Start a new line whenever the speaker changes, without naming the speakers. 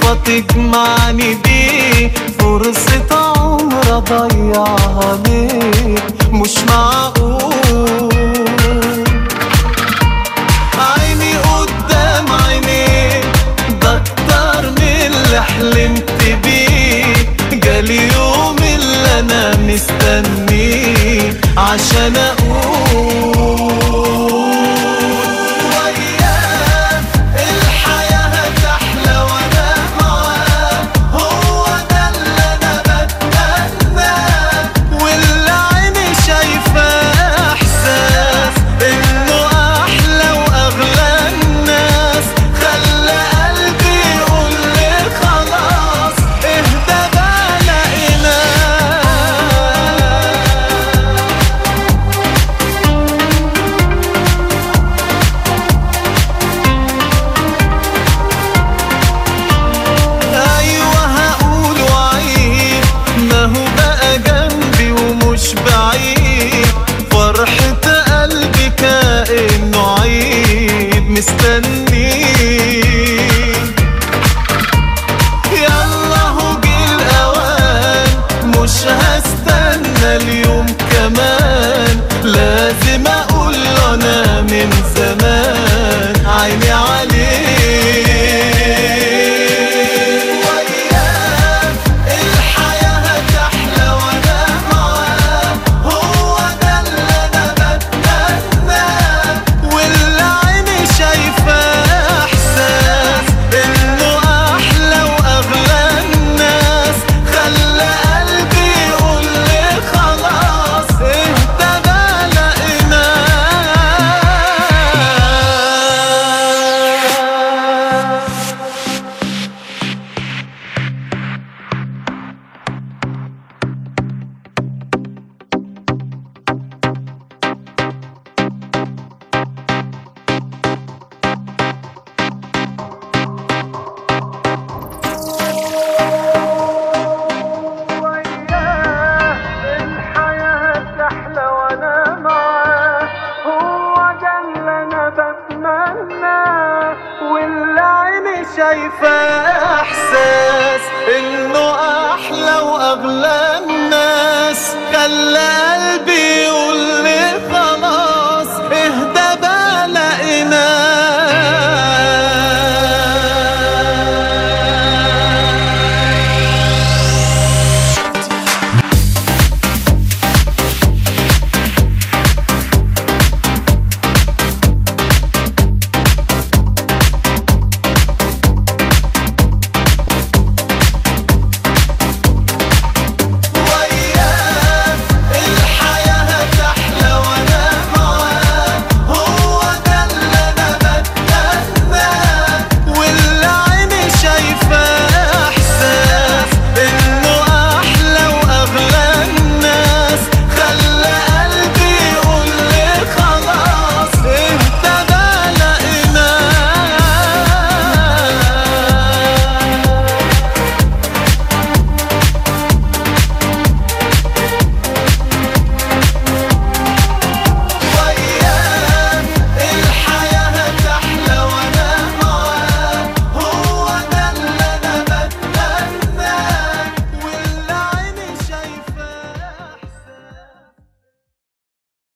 فرصة تجمعني بيه فرصة عمر أضيعها ليه مش معقول عيني قدام عيني ده اكتر من اللي حلمت بيه جالي يوم اللي انا مستنيه عشان اقول وياه الحياة هتحلى وانا معاه هو ده اللي انا بتمناه واللي عيني شايفاه احساس انه احلى واغلى الناس خلى قلبي يقول لي خلاص اهدى بقى لقيناه ايوه هقول وعيد ما هو بقى جنبي ومش بعيد فرحة قلبي كأنه عيد مستنيه يلا هو جه الاوان مش هستنى اليوم كمان لازم اقول له انا من زمان عيني عليه وياه الحياة هتحلى وانا معاه هو ده اللي انا بتمناه واللي عيني شايفاه احساس انه احلى واغلى الناس خلى قلبي يقول لي خلاص اهدى بقى لقيناه الحياة تحلى وانا معاه هو ده اللي انا بتمناه واللي عيني شايفاه احساس انه احلى واغلى الناس خلى